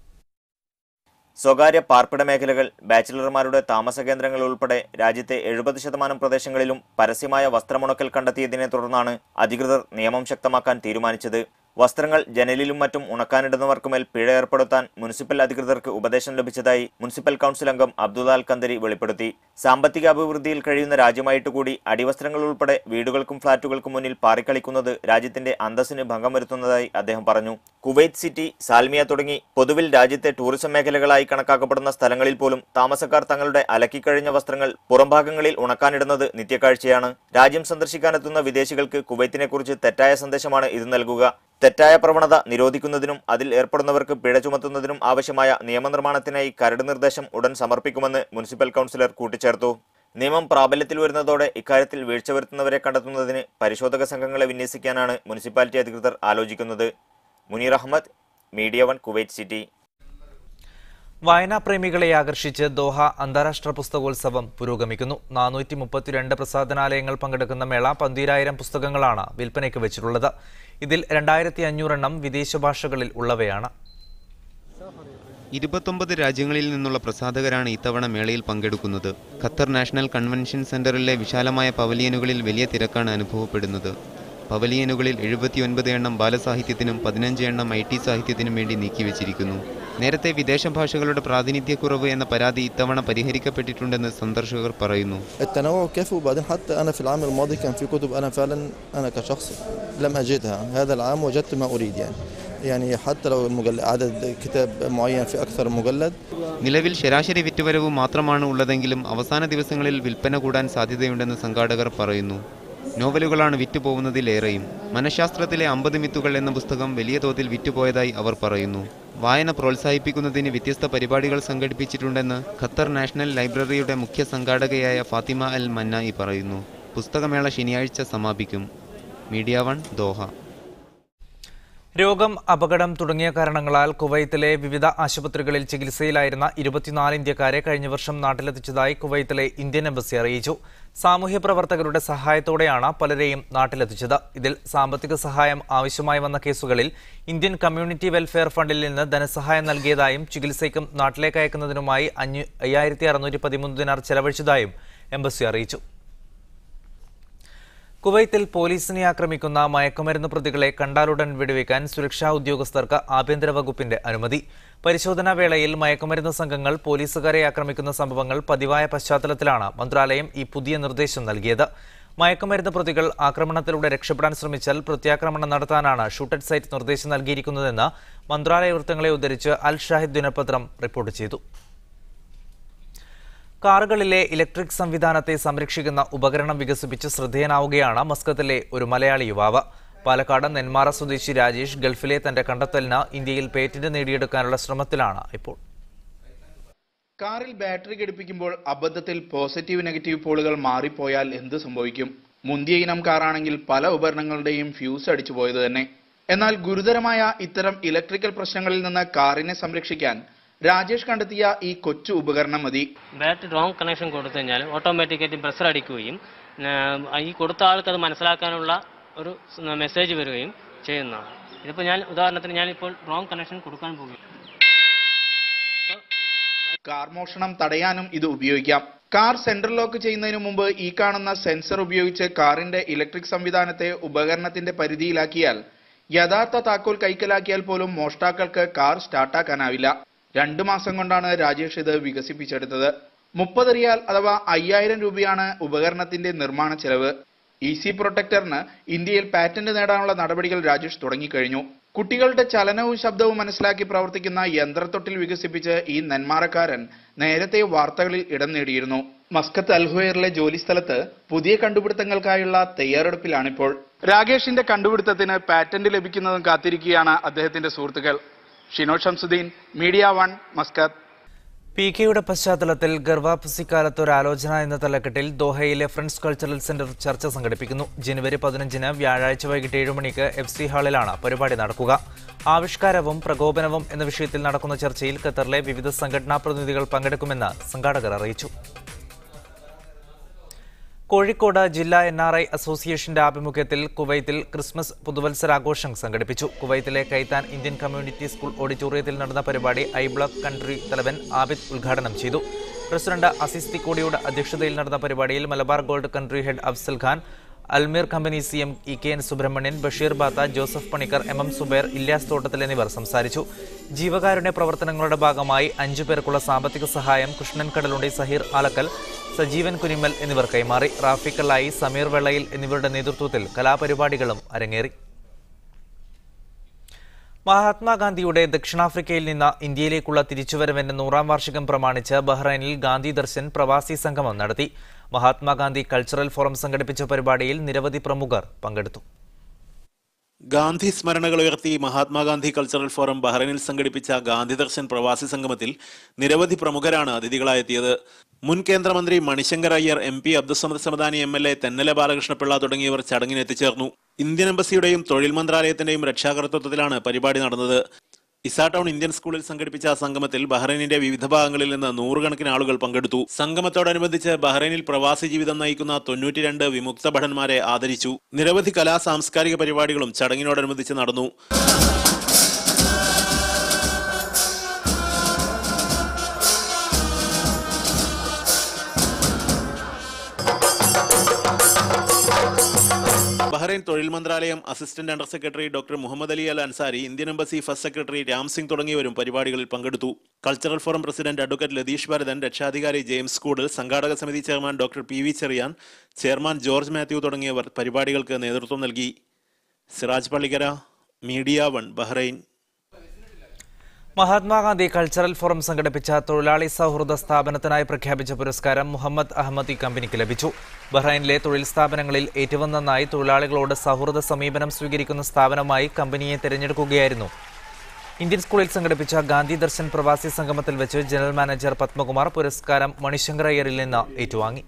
Speaker 6: സ്വകാര്യ പാർപ്പിട മേഖലകൾ ബാച്ചിലർമാരുടെ താമസ കേന്ദ്രങ്ങൾ ഉൾപ്പെടെ രാജ്യത്തെ എഴുപത് ശതമാനം പ്രദേശങ്ങളിലും പരസ്യമായ വസ്ത്രമുണക്കൽ കണ്ടെത്തിയതിനെ തുടർന്നാണ് അധികൃതർ നിയമം ശക്തമാക്കാൻ തീരുമാനിച്ചത് വസ്ത്രങ്ങൾ ജനലിലും മറ്റും ഉണക്കാനിടുന്നവർക്കുമേൽ പിഴ ഏർപ്പെടുത്താൻ മുനിസിപ്പൽ അധികൃതർക്ക് ഉപദേശം ലഭിച്ചതായി മുനിസിപ്പൽ കൗൺസിൽ അംഗം അബ്ദുൽ കന്തരി വെളിപ്പെടുത്തി സാമ്പത്തിക അഭിവൃദ്ധിയിൽ കഴിയുന്ന രാജ്യമായിട്ട് കൂടി അടിവസ്ത്രങ്ങൾ ഉൾപ്പെടെ വീടുകൾക്കും ഫ്ളാറ്റുകൾക്കും മുന്നിൽ പാറിക്കളിക്കുന്നത് രാജ്യത്തിന്റെ അന്തസ്സിന് ഭംഗം വരുത്തുന്നതായി അദ്ദേഹം പറഞ്ഞു കുവൈറ്റ് സിറ്റി സാൽമിയ തുടങ്ങി പൊതുവിൽ രാജ്യത്തെ ടൂറിസം മേഖലകളായി കണക്കാക്കപ്പെടുന്ന സ്ഥലങ്ങളിൽ പോലും താമസക്കാർ തങ്ങളുടെ അലക്കിക്കഴിഞ്ഞ വസ്ത്രങ്ങൾ പുറംഭാഗങ്ങളിൽ ഉണക്കാനിടുന്നത് നിത്യക്കാഴ്ചയാണ് രാജ്യം സന്ദർശിക്കാനെത്തുന്ന വിദേശികൾക്ക് കുവൈത്തിനെക്കുറിച്ച് തെറ്റായ സന്ദേശമാണ് ഇത് നൽകുക തെറ്റായ പ്രവണത നിരോധിക്കുന്നതിനും അതിൽ ഏർപ്പെടുന്നവർക്ക് പിഴ ചുമത്തുന്നതിനും ആവശ്യമായ നിയമനിർമ്മാണത്തിനായി കരട് നിർദ്ദേശം ഉടൻ സമർപ്പിക്കുമെന്ന് മുനിസിപ്പൽ കൗൺസിലർ കൂട്ടിച്ചേർത്തു നിയമം പ്രാബല്യത്തിൽ വരുന്നതോടെ ഇക്കാര്യത്തിൽ വീഴ്ച വരുത്തുന്നവരെ കണ്ടെത്തുന്നതിന് പരിശോധക സംഘങ്ങളെ വിന്യസിക്കാനാണ് മുനിസിപ്പാലിറ്റി അധികൃതർ ആലോചിക്കുന്നത് Muneer Ahmed media one Kuwait city
Speaker 1: വായനാപ്രേമികളെ ആകർഷിച്ച് ദോഹ അന്താരാഷ്ട്ര പുസ്തകോത്സവം പുരോഗമിക്കുന്നു നാനൂറ്റി മുപ്പത്തിരണ്ട് പ്രസാധനാലയങ്ങൾ പങ്കെടുക്കുന്ന മേള പന്തീരായിരം പുസ്തകങ്ങളാണ് വിൽപ്പനയ്ക്ക് വെച്ചിട്ടുള്ളത് ഇതിൽ രണ്ടായിരത്തി അഞ്ഞൂറെണ്ണം വിദേശ ഭാഷകളിൽ ഉള്ളവയാണ്
Speaker 8: ഇരുപത്തൊമ്പത് രാജ്യങ്ങളിൽ നിന്നുള്ള പ്രസാധകരാണ് ഇത്തവണ മേളയിൽ പങ്കെടുക്കുന്നത് ഖത്തർ നാഷണൽ കൺവെൻഷൻ സെന്ററിലെ വിശാലമായ പവലിയനുകളിൽ വലിയ തിരക്കാണ് അനുഭവപ്പെടുന്നത് പവലിയനുകളിൽ എഴുപത്തിയൊൻപത് എണ്ണം ബാലസാഹിത്യത്തിനും പതിനഞ്ച് എണ്ണം ഐ ടി സാഹിത്യത്തിനും വേണ്ടി നീക്കിവച്ചിരിക്കുന്നു നേരത്തെ വിദേശ ഭാഷകളുടെ പ്രാതിനിധ്യക്കുറവ് എന്ന പരാതി ഇത്തവണ പരിഹരിക്കപ്പെട്ടിട്ടുണ്ടെന്ന് സന്ദർശകർ പറയുന്നു
Speaker 9: التنوع كافي وبعدين حتى انا في العام الماضي كان في كتب انا فعلا انا كشخص لم اجدها هذا العام وجدت ما اريد يعني يعني حتى لو المجلد عدد كتاب معين في اكثر من مجلد
Speaker 8: നിലവിൽ ശരാശരി വിറ്റുവരവ് മാത്രമാണ് ഉള്ളതെങ്കിലും അവസാന ദിവസങ്ങളിൽ വിൽപ്പന കൂടാൻ സാധ്യതയുണ്ടെന്ന് സംഘാടകർ പറയുന്നു നോവലുകളാണ് വിറ്റുപോകുന്നതിലേറെയും മനഃശാസ്ത്രത്തിലെ അമ്പത് മിത്തുകൾ എന്ന പുസ്തകം വലിയ തോതിൽ വിറ്റുപോയതായി അവർ പറയുന്നു വായന പ്രോത്സാഹിപ്പിക്കുന്നതിന് വ്യത്യസ്ത പരിപാടികൾ സംഘടിപ്പിച്ചിട്ടുണ്ടെന്ന് ഖത്തർ നാഷണൽ ലൈബ്രറിയുടെ മുഖ്യ സംഘാടകയായ ഫാത്തിമ അൽ മന്നായി പറയുന്നു പുസ്തകമേള ശനിയാഴ്ച സമാപിക്കും മീഡിയ വൺ ദോഹ
Speaker 1: രോഗം അപകടം തുടങ്ങിയ കാരണങ്ങളാൽ കുവൈത്തിലെ വിവിധ ആശുപത്രികളിൽ ചികിത്സയിലായിരുന്ന ഇരുപത്തിനാല് ഇന്ത്യക്കാരെ കഴിഞ്ഞ വർഷം നാട്ടിലെത്തിച്ചതായി കുവൈത്തിലെ ഇന്ത്യൻ എംബസി അറിയിച്ചു സാമൂഹ്യ പ്രവർത്തകരുടെ സഹായത്തോടെയാണ് പലരെയും നാട്ടിലെത്തിച്ചത് ഇതിൽ സാമ്പത്തിക സഹായം ആവശ്യമായി വന്ന കേസുകളിൽ ഇന്ത്യൻ കമ്മ്യൂണിറ്റി വെൽഫെയർ ഫണ്ടിൽ നിന്ന് ധനസഹായം നൽകിയതായും ചികിത്സയ്ക്കും നാട്ടിലേക്ക് അയക്കുന്നതിനുമായി അഞ്ഞൂ അയ്യായിരത്തി അറുന്നൂറ്റി പതിമൂന്ന് ദിനാർ ചെലവഴിച്ചതായും എംബസി അറിയിച്ചു കുവൈത്തിൽ പോലീസിനെ ആക്രമിക്കുന്ന മയക്കുമരുന്ന് പ്രതികളെ കണ്ടാലുടൻ വെടിവെക്കാൻ സുരക്ഷാ ഉദ്യോഗസ്ഥർക്ക് ആഭ്യന്തര വകുപ്പിന്റെ അനുമതി പരിശോധനാ വേളയിൽ മയക്കുമരുന്ന് സംഘങ്ങൾ പോലീസുകാരെ ആക്രമിക്കുന്ന സംഭവങ്ങൾ പതിവായ പശ്ചാത്തലത്തിലാണ് മന്ത്രാലയം ഈ പുതിയ നിർദ്ദേശം നൽകിയത് മയക്കുമരുന്ന് പ്രതികൾ ആക്രമണത്തിലൂടെ രക്ഷപ്പെടാൻ ശ്രമിച്ചാൽ പ്രത്യാക്രമണം നടത്താനാണ് ഷൂട്ടഡ് സൈറ്റ് നിർദ്ദേശം നൽകിയിരിക്കുന്നതെന്ന് മന്ത്രാലയ വൃത്തങ്ങളെ ഉദ്ധരിച്ച് അൽ ഷാഹിദ് ദിനപത്രം റിപ്പോർട്ട് ചെയ്തു കാറുകളിലെ ഇലക്ട്രിക് സംവിധാനത്തെ സംരക്ഷിക്കുന്ന ഉപകരണം വികസിപ്പിച്ച് ശ്രദ്ധേയനാവുകയാണ് മസ്കത്തിലെ ഒരു മലയാളി യുവാവ് പാലക്കാട് നെന്മാറ സ്വദേശി രാജേഷ് ഗൾഫിലെ തന്റെ കണ്ടെത്തലിന് ഇന്ത്യയിൽ പേറ്റന്റ് നേടിയെടുക്കാനുള്ള ശ്രമത്തിലാണ് ഇപ്പോൾ
Speaker 7: കാറിൽ ബാറ്ററി ഘടിപ്പിക്കുമ്പോൾ അബദ്ധത്തിൽ പോസിറ്റീവ് നെഗറ്റീവ് പോളുകൾ മാറിപ്പോയാൽ എന്ത് സംഭവിക്കും മുന്തിയ ഇനം കാറാണെങ്കിൽ പല ഉപകരണങ്ങളുടെയും ഫ്യൂസ് അടിച്ചു പോയത് തന്നെ എന്നാൽ ഗുരുതരമായ ഇത്തരം ഇലക്ട്രിക്കൽ പ്രശ്നങ്ങളിൽ നിന്ന് കാറിനെ സംരക്ഷിക്കാൻ രാജേഷ് കണ്ടെത്തിയ ഈ കൊച്ചു ഉപകരണം മതി
Speaker 10: ബാറ്ററി റോങ് കണക്ഷൻ കൊടുത്തു കഴിഞ്ഞാൽ ഓട്ടോമാറ്റിക്കായിട്ട് പ്രഷർ അടിക്കുകയും ആ, ഈ കൊടുത്ത ആൾക്ക് അത് മനസ്സിലാക്കാനുള്ള ഒരു മെസ്സേജ് വരികയും ചെയ്യുന്നതാണ് ഇതിപ്പോൾ ഞാൻ ഉദാഹരണത്തിന് ഞാനിപ്പോൾ റോങ് കണക്ഷൻ കൊടുക്കാൻ പോകുകയാണ്
Speaker 7: കാർ മോഷണം തടയാനും ഇത് ഉപയോഗിക്കാം കാർ സെൻട്രൽ ലോക്ക് ചെയ്യുന്നതിന് മുമ്പ് ഈ കാണുന്ന സെൻസർ ഉപയോഗിച്ച് കാറിന്റെ ഇലക്ട്രിക് സംവിധാനത്തെ ഉപകരണത്തിന്റെ പരിധിയിലാക്കിയാൽ യഥാർത്ഥ താക്കോൽ കൈക്കലാക്കിയാൽ പോലും മോഷ്ടാക്കൾക്ക് കാർ സ്റ്റാർട്ടാക്കാനാവില്ല രണ്ടു മാസം കൊണ്ടാണ് രാജേഷ് ഇത് വികസിപ്പിച്ചെടുത്തത് മുപ്പത് റിയാൽ അഥവാ അയ്യായിരം രൂപയാണ് ഉപകരണത്തിന്റെ നിർമ്മാണ ചെലവ് ഈസി പ്രൊട്ടക്ടറിന് ഇന്ത്യയിൽ പാറ്റന്റ് നേടാനുള്ള നടപടികൾ രാജേഷ് തുടങ്ങിക്കഴിഞ്ഞു കുട്ടികളുടെ ചലനവും ശബ്ദവും മനസ്സിലാക്കി പ്രവർത്തിക്കുന്ന യന്ത്രത്തൊട്ടിൽ വികസിപ്പിച്ച് ഈ നെന്മാറക്കാരൻ നേരത്തെ വാർത്തകളിൽ ഇടം നേടിയിരുന്നു മസ്കത്ത് അൽഹുയറിലെ ജോലിസ്ഥലത്ത് പുതിയ കണ്ടുപിടുത്തങ്ങൾക്കായുള്ള തയ്യാറെടുപ്പിലാണിപ്പോൾ രാകേഷിന്റെ കണ്ടുപിടുത്തത്തിന് പാറ്റന്റ് ലഭിക്കുന്നതും കാത്തിരിക്കുകയാണ് അദ്ദേഹത്തിന്റെ സുഹൃത്തുക്കൾ Shino Shamsuddin media one Muscat
Speaker 1: P കെയുടെ പശ്ചാത്തലത്തിൽ ഗർഭാപസിക്കാലത്ത് ഒരു ആലോചന എന്ന തലക്കെട്ടിൽ ദോഹയിലെ ഫ്രണ്ട്സ് കൾച്ചറൽ സെന്റർ ചർച്ച സംഘടിപ്പിക്കുന്നു ജനുവരി പതിനഞ്ചിന് വ്യാഴാഴ്ച വൈകിട്ട് ഏഴ് മണിക്ക് എഫ് സി ഹാളിലാണ് പരിപാടി നടക്കുക ആവിഷ്കാരവും പ്രകോപനവും എന്ന വിഷയത്തിൽ നടക്കുന്ന ചർച്ചയിൽ ഖത്തറിലെ വിവിധ സംഘടനാ പ്രതിനിധികൾ പങ്കെടുക്കുമെന്ന് സംഘാടകർ അറിയിച്ചു കോഴിക്കോട് ജില്ലാ എൻ ആർ ഐ അസോസിയേഷന്റെ ആഭിമുഖ്യത്തിൽ കുവൈത്തിൽ ക്രിസ്മസ് പുതുവത്സരാഘോഷം സംഘടിപ്പിച്ചു കുവൈത്തിലെ കൈത്താൻ ഇന്ത്യൻ കമ്മ്യൂണിറ്റി സ്കൂൾ ഓഡിറ്റോറിയത്തിൽ നടന്ന പരിപാടി ഐ ബ്ലോക്ക് കൺട്രി തലവൻ ആബിദ് ഉദ്ഘാടനം ചെയ്തു പ്രസിഡന്റ് അസിസ് തിക്കോടിയുടെ അധ്യക്ഷതയിൽ നടന്ന പരിപാടിയിൽ Malabar gold country head Afsal Khan Almeer company C M E K N Subramanian Basheer Batha Joseph Panicker M M Zubair Ilyas Thottathil എന്നിവർ സംസാരിച്ചു ജീവകാരുണ്യ പ്രവർത്തനങ്ങളുടെ ഭാഗമായി അഞ്ചു പേർക്കുള്ള സാമ്പത്തിക സഹായം കൃഷ്ണൻ കടലുണ്ടി സഹീർ ആലക്കൽ സജീവൻ കുനിമൽ എന്നിവർ കൈമാറി റാഫിക്കലായി സമീർ വെള്ളയിൽ എന്നിവരുടെ നേതൃത്വത്തിൽ കലാപരിപാടികളും അരങ്ങേറി മഹാത്മാഗാന്ധിയുടെ ദക്ഷിണാഫ്രിക്കയിൽ നിന്ന് ഇന്ത്യയിലേക്കുള്ള തിരിച്ചുവരവിന്റെ നൂറാം വാർഷികം പ്രമാണിച്ച് ബഹ്റൈനിൽ ഗാന്ധി ദർശൻ പ്രവാസി സംഗമം നടത്തി മഹാത്മാഗാന്ധി കൾച്ചറൽ ഫോറം സംഘടിപ്പിച്ച പരിപാടിയിൽ നിരവധി പ്രമുഖർ പങ്കെടുത്തു
Speaker 11: ഗാന്ധി സ്മരണകൾ ഉയർത്തി മഹാത്മാഗാന്ധി കൾച്ചറൽ ഫോറം ബഹ്റൈനിൽ സംഘടിപ്പിച്ച ഗാന്ധി ദർശൻ പ്രവാസി സംഗമത്തിൽ നിരവധി പ്രമുഖരാണ് അതിഥികളായെത്തിയത് മുൻ കേന്ദ്രമന്ത്രി Manishankar Aiyar M P Abdussamad Samadani M L A Thennala Balakrishna Pillai തുടങ്ങിയവർ ചടങ്ങിന് എത്തിച്ചേർന്നു ഇന്ത്യൻ എംബസിയുടെയും തൊഴിൽ മന്ത്രാലയത്തിന്റെയും രക്ഷാകർത്തൃത്വത്തിലാണ് പരിപാടി നടന്നത് ഇസാ ടൗൺ ഇന്ത്യൻ സ്കൂളിൽ സംഘടിപ്പിച്ച സംഗമത്തിൽ ബഹ്റൈനിന്റെ വിവിധ ഭാഗങ്ങളിൽ നിന്ന് നൂറുകണക്കിന് ആളുകൾ പങ്കെടുത്തു സംഗമത്തോടനുബന്ധിച്ച് ബഹ്റൈനിൽ പ്രവാസി ജീവിതം നയിക്കുന്ന തൊണ്ണൂറ്റിരണ്ട് വിമുക്ത ഭടന്മാരെ ആദരിച്ചു നിരവധി കലാ സാംസ്കാരിക പരിപാടികളും ചടങ്ങിനോടനുബന്ധിച്ച് നടന്നു ബഹ്റൈൻ തൊഴിൽ മന്ത്രാലയം assistant under secretary doctor Mohammed Ali al Ansari Indian embassy first secretary Ram Singh തുടങ്ങിയവരും പരിപാടികളിൽ പങ്കെടുത്തു cultural forum president advocate Latheesh Bharathan രക്ഷാധികാരി ജെയിംസ് കൂട് സംഘാടക സമിതി chairman doctor P V Cherian chairman George Mathew തുടങ്ങിയവർ പരിപാടികൾക്ക് നേതൃത്വം നൽകി Siraj Pallikkara media one Bahrain
Speaker 1: Mahatma Gandhi cultural forum സംഘടിപ്പിച്ച തൊഴിലാളി സൗഹൃദ സ്ഥാപനത്തിനായി പ്രഖ്യാപിച്ച പുരസ്കാരം മുഹമ്മദ് അഹമ്മദി കമ്പനിക്ക് ലഭിച്ചു ബഹ്റൈനിലെ തൊഴിൽ സ്ഥാപനങ്ങളിൽ ഏറ്റവും നന്നായി തൊഴിലാളികളോട് സൗഹൃദ സമീപനം സ്വീകരിക്കുന്ന സ്ഥാപനമായി കമ്പനിയെ തിരഞ്ഞെടുക്കുകയായിരുന്നു ഇന്ത്യൻ സ്കൂളിൽ സംഘടിപ്പിച്ച ഗാന്ധി ദർശൻ പ്രവാസി സംഗമത്തിൽ വെച്ച് ജനറൽ മാനേജർ പത്മകുമാർ പുരസ്കാരം മണിശങ്കർ അയ്യറിൽ നിന്ന് ഏറ്റുവാങ്ങി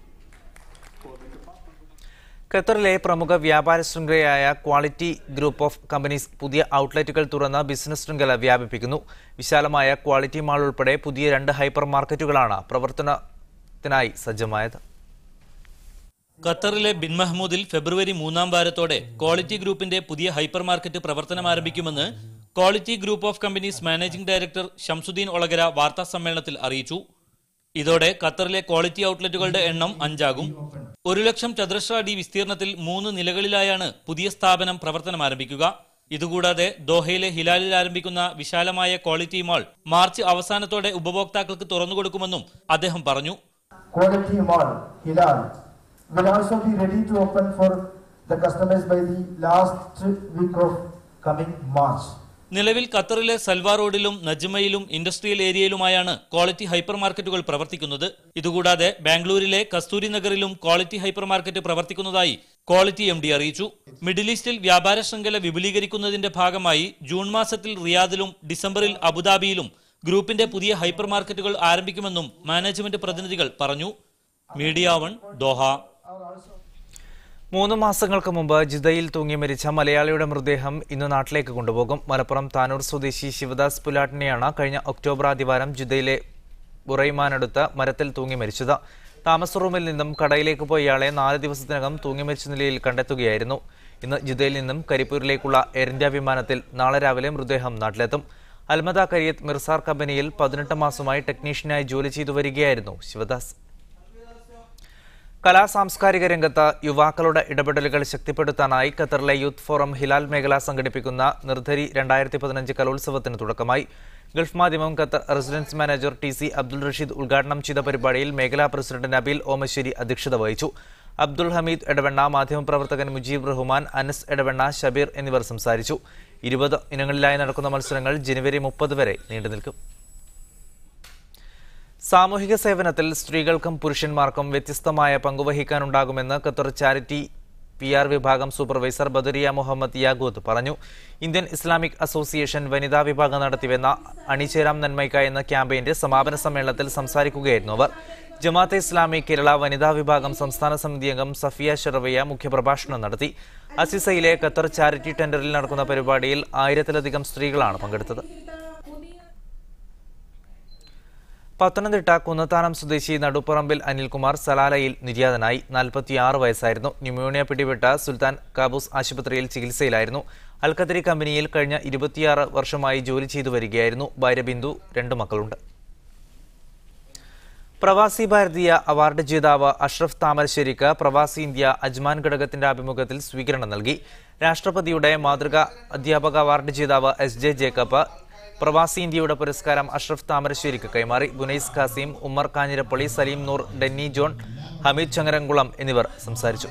Speaker 1: ഖത്തറിലെ പ്രമുഖ വ്യാപാര ശൃംഖലയായ ക്വാളിറ്റി ഗ്രൂപ്പ് ഓഫ് കമ്പനീസ് പുതിയ ഔട്ട്ലെറ്റുകൾ തുറന്ന് ബിസിനസ് ശൃംഖല വ്യാപിപ്പിക്കുന്നു വിശാലമായ ക്വാളിറ്റി മാൾ ഉൾപ്പെടെ പുതിയ രണ്ട് ഹൈപ്പർ മാർക്കറ്റുകളാണ് പ്രവർത്തനത്തിനായി സജ്ജമായത്
Speaker 12: ഖത്തറിലെ ബിൻ മഹ്മൂദിൽ ഫെബ്രുവരി മൂന്നാം വാരത്തോടെ ക്വാളിറ്റി ഗ്രൂപ്പിന്റെ പുതിയ ഹൈപ്പർ മാർക്കറ്റ് പ്രവർത്തനം ആരംഭിക്കുമെന്ന് quality group of companies managing director Shamsuddin Olakara വാർത്താ സമ്മേളനത്തിൽ അറിയിച്ചു ഇതോടെ ഖത്തറിലെ ക്വാളിറ്റി ഔട്ട്ലെറ്റുകളുടെ എണ്ണം അഞ്ചാകും ഒരു ലക്ഷം ചതുരശ്ര അടി വിസ്തീർണത്തിൽ മൂന്ന് നിലകളിലായാണ് പുതിയ സ്ഥാപനം പ്രവർത്തനം ആരംഭിക്കുക ഇതുകൂടാതെ ദോഹയിലെ ഹിലാലിൽ ആരംഭിക്കുന്ന വിശാലമായ ക്വാളിറ്റി മാൾ മാർച്ച് അവസാനത്തോടെ ഉപഭോക്താക്കൾക്ക് തുറന്നുകൊടുക്കുമെന്നും അദ്ദേഹം പറഞ്ഞു
Speaker 13: quality mall, Hilal, will also be ready to open for the customers by the last week of coming March.
Speaker 12: നിലവിൽ ഖത്തറിലെ സൽവാ റോഡിലും നജ്മയിലും ഇൻഡസ്ട്രിയൽ ഏരിയയിലുമായാണ് ക്വാളിറ്റി ഹൈപ്പർ മാർക്കറ്റുകൾ പ്രവർത്തിക്കുന്നത് ഇതുകൂടാതെ ബാംഗ്ലൂരിലെ കസ്തൂരി നഗറിലും ക്വാളിറ്റി ഹൈപ്പർ മാർക്കറ്റ് പ്രവർത്തിക്കുന്നതായി ക്വാളിറ്റി എം ഡി അറിയിച്ചു മിഡിൽ ഈസ്റ്റിൽ വ്യാപാര ശൃംഖല വിപുലീകരിക്കുന്നതിന്റെ ഭാഗമായി ജൂൺ മാസത്തിൽ റിയാദിലും ഡിസംബറിൽ അബുദാബിയിലും ഗ്രൂപ്പിന്റെ പുതിയ ഹൈപ്പർ മാർക്കറ്റുകൾ ആരംഭിക്കുമെന്നും മാനേജ്മെന്റ് പ്രതിനിധികൾ പറഞ്ഞു മീഡിയ വൺ ദോഹ
Speaker 1: മൂന്ന് മാസങ്ങൾക്ക് മുമ്പ് ജിദ്ദയിൽ തൂങ്ങി മരിച്ച മലയാളിയുടെ മൃതദേഹം ഇന്ന് നാട്ടിലേക്ക് കൊണ്ടുപോകും മലപ്പുറം താനൂർ സ്വദേശി ശിവദാസ് പുലാട്ടിനെയാണ് കഴിഞ്ഞ ഒക്ടോബർ ആദ്യവാരം ജിദ്ദയിലെ ബുറൈമാനടുത്ത് മരത്തിൽ തൂങ്ങി മരിച്ചത് താമസ റൂമിൽ നിന്നും കടയിലേക്ക് പോയ ഇയാളെ നാല് ദിവസത്തിനകം തൂങ്ങി മരിച്ച നിലയിൽ കണ്ടെത്തുകയായിരുന്നു ഇന്ന് ജിദ്ദയിൽ നിന്നും കരിപ്പൂരിലേക്കുള്ള എയർ ഇന്ത്യ വിമാനത്തിൽ നാളെ രാവിലെ മൃതദേഹം നാട്ടിലെത്തും അൽമദ കരിയത്ത് മിർസാർ കമ്പനിയിൽ പതിനെട്ട് മാസമായി ടെക്നീഷ്യനായി ജോലി ചെയ്തു വരികയായിരുന്നു ശിവദാസ് കലാ സാംസ്കാരിക രംഗത്ത് യുവാക്കളുടെ ഇടപെടലുകൾ ശക്തിപ്പെടുത്താനായി ഖത്തറിലെ യൂത്ത് ഫോറം ഹിലാൽ മേഖല സംഘടിപ്പിക്കുന്ന നിർധരി രണ്ടായിരത്തി പതിനഞ്ച് കലോത്സവത്തിന് തുടക്കമായി gulf Madhyamam Qatar residence manager T C Abdul Rasheed ഉദ്ഘാടനം ചെയ്ത പരിപാടിയിൽ മേഖലാ പ്രസിഡന്റ് നബീൽ ഓമശ്ശേരി അധ്യക്ഷത വഹിച്ചു അബ്ദുൾ ഹമീദ് എടവെണ്ണ മാധ്യമപ്രവർത്തകൻ മുജീബ് റഹ്മാൻ അനസ് എടവെണ്ണ ഷബീർ എന്നിവർ സംസാരിച്ചു ഇരുപത് ഇനങ്ങളിലായി നടക്കുന്ന മത്സരങ്ങൾ ജനുവരി മുപ്പത് വരെ നീണ്ടുനിൽക്കും സാമൂഹിക സേവനത്തിൽ സ്ത്രീകൾക്കും പുരുഷന്മാർക്കും വ്യത്യസ്തമായ പങ്കുവഹിക്കാനുണ്ടാകുമെന്ന് ഖത്തർ ചാരിറ്റി പി ആർ വിഭാഗം സൂപ്പർവൈസർ ബദരിയ മുഹമ്മദ് യാഗൂത്ത് പറഞ്ഞു ഇന്ത്യൻ ഇസ്ലാമിക് അസോസിയേഷൻ വനിതാ വിഭാഗം നടത്തിവെന്ന അണിചേരാം നന്മയ്ക്ക എന്ന ക്യാമ്പയിന്റെ സമാപന സമ്മേളനത്തിൽ സംസാരിക്കുകയായിരുന്നു അവർ ജമാഅത്തെ ഇസ്ലാമി കേരള വനിതാ വിഭാഗം സംസ്ഥാന സമിതി അംഗം സഫിയ ഷെറവയ്യ മുഖ്യപ്രഭാഷണം നടത്തി അസിസയിലെ ഖത്തർ ചാരിറ്റി ടെൻഡറിൽ നടക്കുന്ന പരിപാടിയിൽ ആയിരത്തിലധികം സ്ത്രീകളാണ് പങ്കെടുത്തത് പത്തനംതിട്ട കുന്നത്താനം സ്വദേശി നടുപ്പറമ്പിൽ അനിൽകുമാർ സലാലയിൽ നിര്യാതനായി നാൽപ്പത്തിയാറ് വയസ്സായിരുന്നു ന്യൂമോണിയ പിടിപെട്ട സുൽത്താൻ കാബൂസ് ആശുപത്രിയിൽ ചികിത്സയിലായിരുന്നു അൽഖത്തരി കമ്പനിയിൽ കഴിഞ്ഞ ഇരുപത്തിയാറ് വർഷമായി ജോലി ചെയ്തു വരികയായിരുന്നു ഭാര്യ ബിന്ദു രണ്ട് മക്കളുണ്ട് പ്രവാസി ഭാരതീയ അവാർഡ് ജേതാവ് അഷ്റഫ് താമരശ്ശേരിക്ക് പ്രവാസി ഇന്ത്യ അജ്മാൻ ഘടകത്തിന്റെ ആഭിമുഖ്യത്തിൽ സ്വീകരണം നൽകി രാഷ്ട്രപതിയുടെ മാതൃക അധ്യാപക അവാർഡ് ജേതാവ് എസ് ജെ ജേക്കബ് പ്രവാസി ഇന്ത്യയുടെ പുരസ്കാരം അഷ്റഫ് താമരശ്ശേരിക്ക് കൈമാറി ബുനൈസ് ഖാസിം ഉമ്മർ കാഞ്ഞിരപ്പള്ളി സലീം നൂർ ഡെന്നി ജോൺ ഹമീദ് ചങ്ങരംകുളം എന്നിവർ സംസാരിച്ചു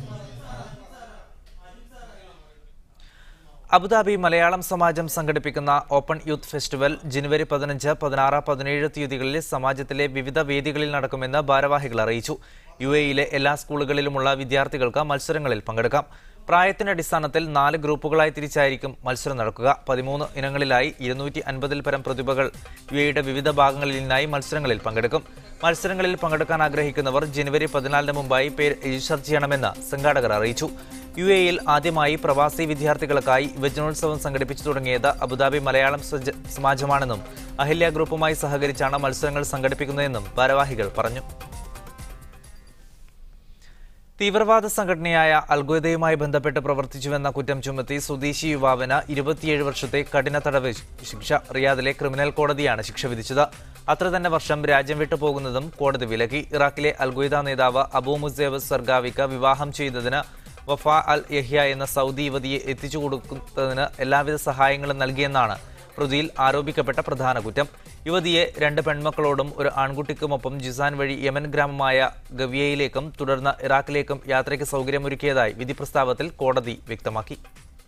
Speaker 1: അബുദാബി മലയാളം സമാജം സംഘടിപ്പിക്കുന്ന ഓപ്പൺ യൂത്ത് ഫെസ്റ്റിവൽ ജനുവരി പതിനഞ്ച് പതിനാറ് പതിനേഴ് തീയതികളിൽ സമാജത്തിലെ വിവിധ വേദികളിൽ നടക്കുമെന്ന് ഭാരവാഹികൾ അറിയിച്ചു യു എയിലെ എല്ലാ സ്കൂളുകളിലുമുള്ള വിദ്യാർത്ഥികൾക്ക് മത്സരങ്ങളിൽ പങ്കെടുക്കാം പ്രായത്തിന്റെ അടിസ്ഥാനത്തിൽ നാല് ഗ്രൂപ്പുകളായി തിരിച്ചായിരിക്കും മത്സരം നടക്കുക പതിമൂന്ന് ഇനങ്ങളിലായി ഇരുന്നൂറ്റി അൻപതിൽ പരം പ്രതിഭകൾ യു എയുടെ വിവിധ ഭാഗങ്ങളിൽ നിന്നായി മത്സരങ്ങളിൽ പങ്കെടുക്കും മത്സരങ്ങളിൽ പങ്കെടുക്കാൻ ആഗ്രഹിക്കുന്നവർ ജനുവരി പതിനാലിന് മുമ്പായി പേര് രജിസ്റ്റർ ചെയ്യണമെന്ന് സംഘാടകർ അറിയിച്ചു യു എയിൽ ആദ്യമായി പ്രവാസി വിദ്യാർത്ഥികൾക്കായി യുവജനോത്സവം സംഘടിപ്പിച്ചു തുടങ്ങിയത് അബുദാബി മലയാളം സജ- സമാജമാണെന്നും അഹില്യ ഗ്രൂപ്പുമായി സഹകരിച്ചാണ് മത്സരങ്ങൾ സംഘടിപ്പിക്കുന്നതെന്നും ഭാരവാഹികൾ പറഞ്ഞു തീവ്രവാദ സംഘടനയായ അൽഗോദയുമായി ബന്ധപ്പെട്ട് പ്രവർത്തിച്ചുവെന്ന കുറ്റം ചുമത്തി സ്വദേശി യുവാവിന് ഇരുപത്തിയേഴ് വർഷത്തെ കഠിന തടവ് ശിക്ഷ റിയാദിലെ ക്രിമിനൽ കോടതിയാണ് ശിക്ഷ വിധിച്ചത് അത്ര തന്നെ വർഷം രാജ്യം വിട്ടു പോകുന്നതും കോടതി വിലക്കി ഇറാഖിലെ അൽഗോയ്ദ നേതാവ് അബൂ മുസേബ് സർഗാവിക്ക് വിവാഹം ചെയ്തതിന് വഫ അൽ യഹ്യ എന്ന സൗദി യുവതിയെ എത്തിച്ചു കൊടുക്കുന്നതിന് എല്ലാവിധ സഹായങ്ങളും നൽകിയെന്നാണ് പ്രതിയിൽ ആരോപിക്കപ്പെട്ട പ്രധാന കുറ്റം യുവതിയെ രണ്ട് പെൺമക്കളോടും ഒരു ആൺകുട്ടിക്കുമൊപ്പം ജിസാൻ വഴി യമൻ ഗ്രാമമായ ഗവിയയിലേക്കും തുടർന്ന് ഇറാഖിലേക്കും യാത്രയ്ക്ക് സൗകര്യമൊരുക്കിയതായി വിധി പ്രസ്താവത്തിൽ കോടതി വ്യക്തമാക്കി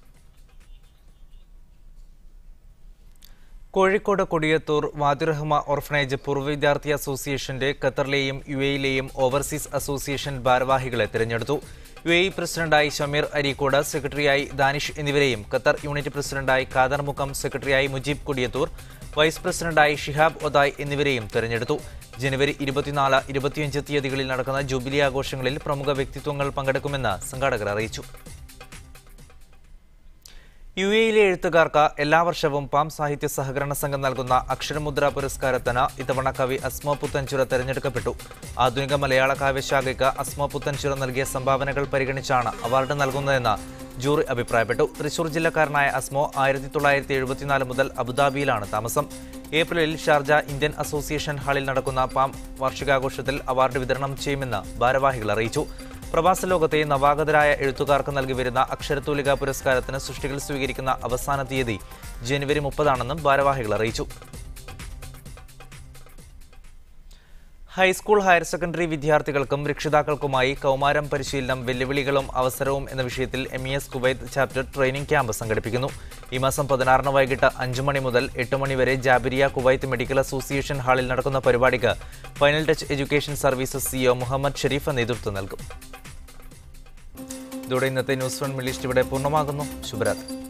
Speaker 1: കോഴിക്കോട് കൊടിയത്തൂർ വാദിറഹ്മ ഓർഫനേജ് പൂർവ്വ വിദ്യാർത്ഥി അസോസിയേഷന്റെ ഖത്തറിലെയും യു എയിലെയും ഓവർസീസ് അസോസിയേഷൻ ഭാരവാഹികളെ തിരഞ്ഞെടുത്തു യു എ പ്രസിഡന്റായി ഷമീർ അരീക്കോട് സെക്രട്ടറിയായി ദാനിഷ് എന്നിവരെയും ഖത്തർ യൂണിറ്റ് പ്രസിഡന്റായി ഖാദർ മുഖം സെക്രട്ടറിയായി മുജീബ് കൊടിയത്തൂർ വൈസ് പ്രസിഡന്റായി ഷിഹാബ് ഒതായ് എന്നിവരെയും തെരഞ്ഞെടുത്തു ജനുവരി ഇരുപത്തിനാല് ഇരുപത്തിയഞ്ച് തീയതികളിൽ നടക്കുന്ന ജൂബിലി ആഘോഷങ്ങളിൽ പ്രമുഖ വ്യക്തിത്വങ്ങൾ പങ്കെടുക്കുമെന്ന് സംഘാടകർ അറിയിച്ചു യു എയിലെ എഴുത്തുകാർക്ക് എല്ലാ വർഷവും പാം സാഹിത്യ സഹകരണ സംഘം നൽകുന്ന അക്ഷരമുദ്ര പുരസ്കാരത്തിന് ഇത്തവണ കവി അസ്മോ പുത്തൻചുര തെരഞ്ഞെടുക്കപ്പെട്ടു ആധുനിക മലയാള കാവ്യശാഖയ്ക്ക് അസ്മോ പുത്തൻചുര നൽകിയ സംഭാവനകൾ പരിഗണിച്ചാണ് അവാർഡ് നൽകുന്നതെന്ന് ജൂറി അഭിപ്രായപ്പെട്ടു തൃശൂർ ജില്ലക്കാരനായ അസ്മോ ആയിരത്തി തൊള്ളായിരത്തി എഴുപത്തിനാല് മുതൽ അബുദാബിയിലാണ് താമസം ഏപ്രിലിൽ ഷാർജ ഇന്ത്യൻ അസോസിയേഷൻ ഹാളിൽ നടക്കുന്ന പാം വാർഷികാഘോഷത്തിൽ അവാർഡ് വിതരണം ചെയ്യുമെന്ന് ഭാരവാഹികൾ അറിയിച്ചു പ്രവാസ ലോകത്തെ നവാഗതരായ എഴുത്തുകാർക്ക് നൽകി വരുന്ന അക്ഷരത്തൂലിക പുരസ്കാരത്തിന് സൃഷ്ടികൾ സ്വീകരിക്കുന്ന അവസാന തീയതി ജനുവരി മുപ്പതാണെന്നും ഭാരവാഹികൾ അറിയിച്ചു ഹൈസ്കൂൾ ഹയർ സെക്കൻഡറി വിദ്യാർത്ഥികൾക്കും രക്ഷിതാക്കൾക്കുമായി കൗമാരം പരിശീലനം വെല്ലുവിളികളും അവസരവും എന്ന വിഷയത്തിൽ M E S Kuwait chapter training camp സംഘടിപ്പിക്കുന്നു ഈ മാസം പതിനാറിന് വൈകിട്ട് അഞ്ചു മണി മുതൽ എട്ട് മണി വരെ ജാബിരിയ കുവൈത്ത് മെഡിക്കൽ അസോസിയേഷൻ ഹാളിൽ നടക്കുന്ന പരിപാടിക്ക് final touch education services CEO Muhammad Sharif നേതൃത്വം നൽകും ഇതോടെ ഇന്നത്തെ ന്യൂസ് വൺ മിലിസ്റ്റ് ഇവിടെ പൂർണ്ണമാകുന്നു ശുഭരാത്രി